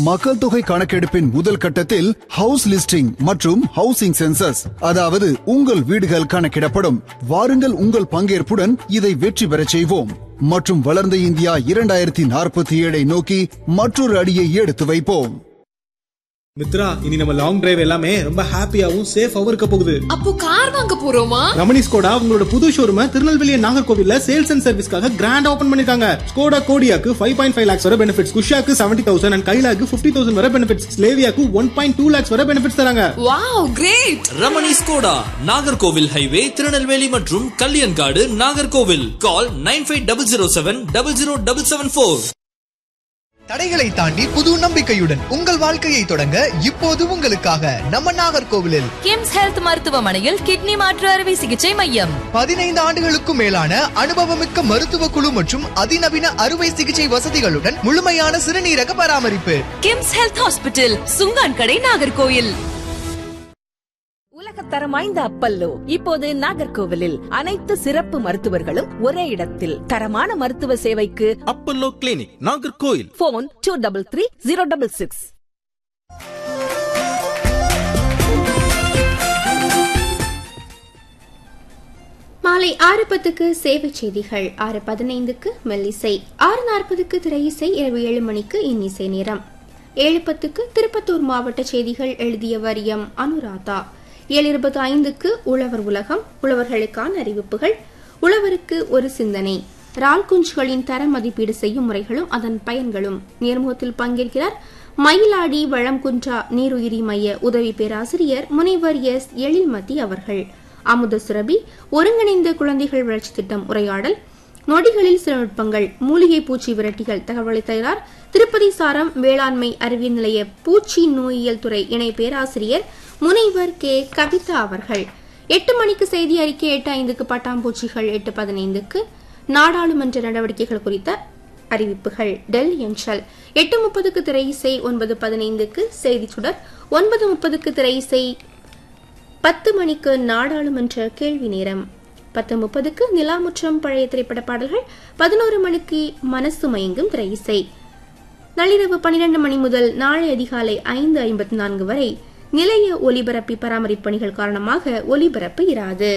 மக்கள் தொகை கணக்கெடுப்பின் முதல் கட்டத்தில் ஹவுஸ் லிஸ்டிங் மற்றும் ஹவுசிங் சென்சஸ் அதாவது உங்கள் வீடுகள் கணக்கிடப்படும் வாருங்கள் உங்கள் பங்கேற்புடன் இதை வெற்றி பெறச் செய்வோம் மற்றும் வளர்ந்த இந்தியா இரண்டாயிரத்தி நாற்பத்தி ஏழை நோக்கி மற்றொரு அடியை எடுத்து வைப்போம் மித்ரா இனி நம்ம லாங் டிரைவ் எல்லாமே ரொம்ப ஹாப்பியாவும் சேஃபாவும் இருக்க போகுது அப்போ கார் வாங்க போறோமா ரமணி ஸ்கோடா உங்களோட புது ஷோரூம திருநெல்வேலி நாகர்கோவில்ல சேல்ஸ் அண்ட் சர்வீஸ்க்காக கிராண்ட் ஓபன் பண்ணிருக்காங்க ஸ்கோடா கோடியாக்கு ஃபைவ் பாயிண்ட் ஃபைவ் லேக்ஸ் வரை பெனிஃபிட்ஸ் குஷாக்கு செவன்டி தௌசண்ட் அண்ட் கைலாக்கு ஃபிஃப்டி தௌசண்ட் வரை பெனிஃபிட்ஸ் ஸ்லேவியாக்கு ஒன் பாயிண்ட் டூ லேக்ஸ் வரை பெனிஃபிட்ஸ் தராங்க wow great Ramani Skoda Nagercoil highway Tirunelveli மற்றும் Kalyankadu Nagercoil call nine five double zero seven double zero double seven four தடைகளை தாண்டி புது நம்பிக்கையுடன் உங்கள் வாழ்க்கையை தொடங்க இப்போது உங்களுக்காக நம்ம நாகர்கோவிலில் கிம்ஸ் ஹெல்த் மருத்துவமனையில் கிட்னி மாற்று அறுவை சிகிச்சை மையம் பதினைந்து ஆண்டுகளுக்கும் மேலான அனுபவமிக்க மருத்துவ குழு மற்றும் அதிநவீன அறுவை சிகிச்சை வசதிகளுடன் முழுமையான சிறுநீரக பராமரிப்பு கிம்ஸ் ஹெல்த் ஹாஸ்பிட்டல் சுங்கான் கடை நாகர்கோயில் உலகத்தரம் வாய்ந்த அப்பல்லோ இப்போது நாகர்கோவிலில் அனைத்து சிறப்பு மருத்துவர்களும் ஒரே இடத்தில் தரமான மருத்துவ சேவைக்கு Apollo clinic Nagercoil phone two double three zero double six மாலை ஆறு பத்துக்கு சேவை செய்திகள் ஆறு பதினைந்துக்கு மெல்லிசை ஆறு நாற்பதுக்கு திரையிசை இரவு ஏழு மணிக்கு இன்னிசை நேரம் ஏழு பத்துக்கு திருப்பத்தூர் மாவட்ட செய்திகள் எழுதியவர் எம் அனுராதா ஏழு இருபத்தி ஐந்துக்கு உழவர் உலகம் உழவர்களுக்கான அறிவிப்புகள் உழவருக்கு ஒரு சிந்தனை ரால் குஞ்சுகளின் தர மதிப்பீடு செய்யும் முறைகளும் அதன் பயன்களும் நேர்முகத்தில் பங்கேற்கிறார் மயிலாடி வளம்குன்றா நீருயிரி மைய உதவி பேராசிரியர் முனைவர் எஸ் எழில்மதி அவர்கள் அமுத சுரபி ஒருங்கிணைந்த குழந்தைகள் வளர்ச்சி திட்டம் உரையாடல் நொடிகளில் சில நுட்பங்கள் மூலிகை பூச்சி விரட்டிகள் தகவலை தயார் திருப்பதி சாரம் வேளாண்மை அறிவியல் நிலைய பூச்சி நோயியல் துறை இணை பேராசிரியர் முனைவர் கே கவிதா அவர்கள் எட்டு மணிக்கு செய்தி அறிக்கை எட்டு ஐந்துக்கு பட்டாம்பூச்சிகள் எட்டு பதினைந்துக்கு நாடாளுமன்ற நடவடிக்கைகள் குறித்த அறிவிப்புகள் டெல் என்ஷல் எட்டு முப்பதுக்கு திரை இசை ஒன்பது பதினைந்துக்கு செய்தி சுடர் ஒன்பது முப்பதுக்கு திரை இசை பத்து மணிக்கு நாடாளுமன்ற கேள்வி நேரம் பத்து முப்பதுக்கு நிலாமுற்றம் பழைய திரைப்பட பாடல்கள் பதினோரு மணிக்கு மனசு மயங்கும் திரை இசை நள்ளிரவு பனிரெண்டு மணி முதல் நாளை அதிகாலை ஐந்து ஐம்பத்தி நான்கு வரை நிலைய ஒலிபரப்பி பராமரிப்பு பணிகள் காரணமாக ஒலிபரப்பு இராது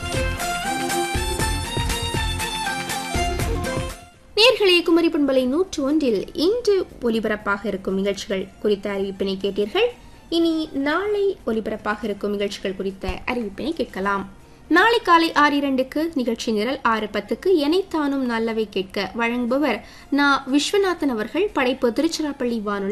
நேர்களே குமரி பண்பலை நூற்று ஒன்றில் இன்று ஒலிபரப்பாக இருக்கும் நிகழ்ச்சிகள் குறித்த அறிவிப்பினை கேட்டீர்கள் இனி நாளை ஒலிபரப்பாக இருக்கும் நிகழ்ச்சிகள் குறித்த அறிவிப்பினை கேட்கலாம் நாளை காலை ஆறு இரண்டுக்கு நிகழ்ச்சி நிரல் ஆறு பத்துக்கு எனைத்தானும் நல்லவை கேட்க வழங்குபவர் நா விஸ்வநாதன் அவர்கள் படைப்பு திருச்சிராப்பள்ளி வானொலி